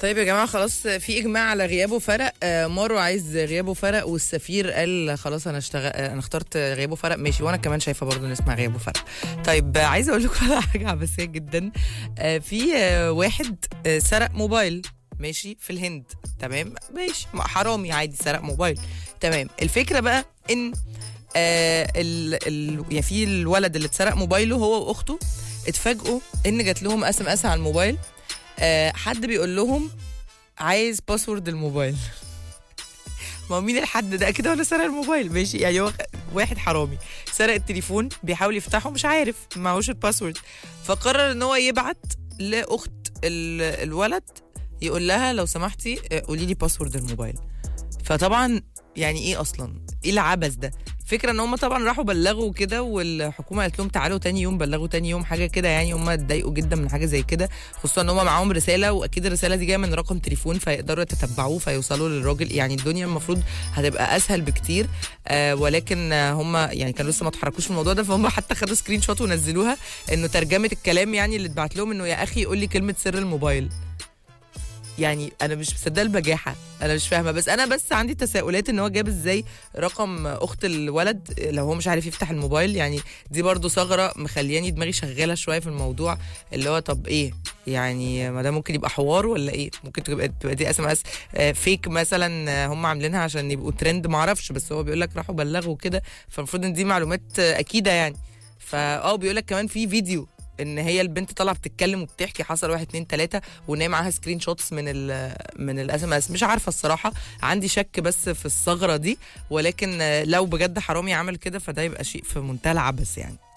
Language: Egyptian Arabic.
طيب يا جماعه خلاص في اجماع على غيابه فرق آه، مارو عايز غيابه فرق والسفير قال خلاص انا اشتغل انا اخترت غيابه فرق ماشي وانا كمان شايفه برضو نسمع غيابه فرق طيب آه، عايزه اقول لكم على حاجه عبثيه جدا آه، في آه، واحد آه، سرق موبايل ماشي في الهند تمام ماشي ما- حرامي عادي سرق موبايل تمام الفكره بقى ان آه ال ال يعني في الولد اللي اتسرق موبايله هو واخته اتفاجئوا ان جات لهم اس ام اس على الموبايل آه حد بيقول لهم عايز باسورد الموبايل ما هو مين الحد ده اكيد ولا سرق الموبايل ماشي يعني هو واحد حرامي سرق التليفون بيحاول يفتحه مش عارف معهوش الباسورد فقرر ان هو يبعت لاخت ال- الولد يقول لها لو سمحتي آه، قولي لي باسورد الموبايل فطبعا يعني ايه اصلا ايه العبث ده فكره ان هم طبعا راحوا بلغوا كده والحكومه قالت لهم تعالوا تاني يوم بلغوا تاني يوم حاجه كده يعني هم اتضايقوا جدا من حاجه زي كده خصوصا ان هم معاهم رساله واكيد الرساله دي جايه من رقم تليفون فيقدروا يتتبعوه فيوصلوا للراجل يعني الدنيا المفروض هتبقى اسهل بكتير آه ولكن آه، هم يعني كانوا لسه ما اتحركوش في الموضوع ده فهم حتى خدوا سكرين شوت ونزلوها انه ترجمه الكلام يعني اللي اتبعت لهم انه يا اخي قول لي كلمه سر الموبايل يعني انا مش مصدقه البجاحه انا مش فاهمه بس انا بس عندي تساؤلات ان هو جاب ازاي رقم اخت الولد لو هو مش عارف يفتح الموبايل يعني دي برضو ثغره مخلياني دماغي شغاله شويه في الموضوع اللي هو طب ايه يعني ما ده ممكن يبقى حوار ولا ايه ممكن تبقى تبقى دي اس ام اس فيك مثلا آه، هم عاملينها عشان يبقوا ترند ما اعرفش بس هو بيقول لك راحوا بلغوا كده فالمفروض ان دي معلومات آه، اكيده يعني فاه بيقول لك كمان في فيديو ان هي البنت طالعه بتتكلم وبتحكي حصل واحد اتنين تلاته وان هي معاها سكرين شوتس من ال من الاس ام اس مش عارفه الصراحه عندي شك بس في الثغره دي ولكن آه، لو بجد حرامي عمل كده فده يبقى شيء في منتهى العبث يعني